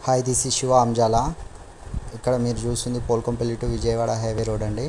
hi this is Shiva Anjala ఇక్కడ మీరు చూస్తుంది Polkompalli to Vijayawada highway road అండి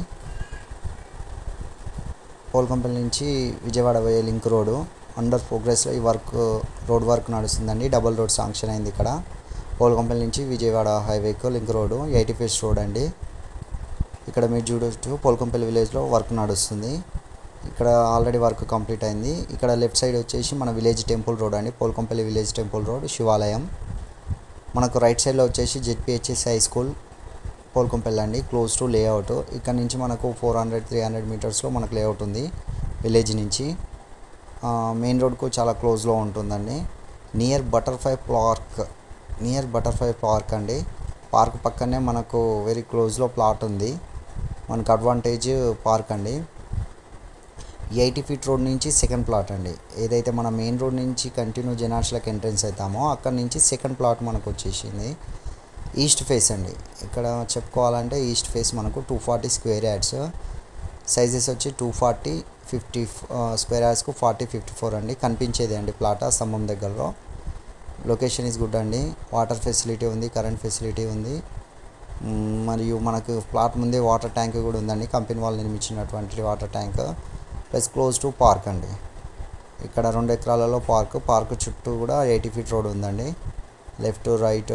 పోల్కొంపల్లి నుంచి విజయవాడ పోయే లింక్ రోడ్ అండర్ ప్రోగ్రెస్లో ఈ వర్క్ రోడ్ వర్క్ నడుస్తుందండి డబుల్ రోడ్ శాంక్షన్ అయింది ఇక్కడ పోల్కొంపల్లి నుంచి విజయవాడ హైవేకు link road eighty feets road అండి ఇక్కడ మీరు చూడొచ్చు పోల్కొంపల్లి విలేజ్లో వర్క్ నడుస్తుంది ఇక్కడ ఆల్రెడీ వర్క్ కంప్లీట్ అయింది ఇక్కడ లెఫ్ట్ సైడ్ వచ్చేసి మన విలేజ్ టెంపుల్ రోడ్ అండి పోల్కొంపల్లి విలేజ్ టెంపుల్ రోడ్ శివాలయం మనకు రైట్ సైడ్లో వచ్చేసి జెడ్పిహెచ్ఎస్ హై స్కూల్ పోల్కొంపల్లి అండి క్లోజ్ టు లేఅవుట్ ఇక్కడ నుంచి మనకు ఫోర్ హండ్రెడ్ త్రీ హండ్రెడ్ మీటర్స్లో మనకు లేఅవుట్ ఉంది విలేజ్ నుంచి మెయిన్ రోడ్కు చాలా క్లోజ్లో ఉంటుందండి near butterfly park near butterfly park అండి పార్క్ పక్కనే మనకు వెరీ క్లోజ్లో ప్లాట్ ఉంది మనకు అడ్వాంటేజ్ పార్క్ అండి ఎయిటీ ఫీట్ రోడ్ నుంచి సెకండ్ ప్లాట్ అండి ఏదైతే మన మెయిన్ రోడ్ నుంచి కంటిన్యూ జనార్స్లకు ఎంట్రెన్స్ అవుతామో అక్కడ నుంచి సెకండ్ ప్లాట్ మనకు వచ్చేసింది ఈస్ట్ ఫేస్ అండి ఇక్కడ చెప్పుకోవాలంటే ఈస్ట్ ఫేస్ మనకు two forty square yards sizes వచ్చి టూ ఫార్టీ ఫిఫ్టీ స్క్వేర్ యార్డ్స్కు ఫార్టీ ఫిఫ్టీ ఫోర్ అండి కనిపించేది అండి ప్లాట్ ఆ స్తంభం దగ్గరలో లొకేషన్ ఈజ్ గుడ్ అండి వాటర్ ఫెసిలిటీ ఉంది కరెంట్ ఫెసిలిటీ ఉంది మ్, మరియు మనకు ప్లాట్ ముందే వాటర్ ట్యాంక్ కూడా ఉందండి కంపెనీ వాళ్ళు నిర్మించినటువంటి water tank plus close to park అండి ఇక్కడ రెండు ఎకరాలలో పార్క్ పార్క్ చుట్టూ కూడా ఎయిటీ ఫీట్ రోడ్ ఉందండి లెఫ్ట్ రైట్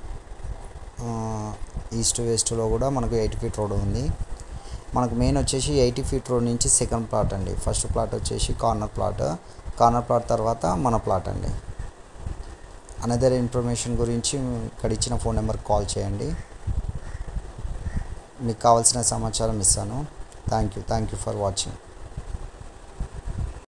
ఈస్ట్ వెస్ట్లో కూడా మనకు ఎయిటీ ఫీట్ రోడ్ ఉంది మనకు మెయిన్ వచ్చేసి ఎయిటీ ఫీట్ రోడ్ నుంచి సెకండ్ ప్లాట్ అండి ఫస్ట్ ప్లాట్ వచ్చేసి కార్నర్ ప్లాట్ కార్నర్ ప్లాట్ తర్వాత మన ప్లాట్ అండి అనదర్ ఇన్ఫర్మేషన్ గురించి ఇక్కడ ఇచ్చిన ఫోన్ నెంబర్కి కాల్ చేయండి మీకు కావాల్సిన సమాచారం ఇస్తాను thank you thank you for watching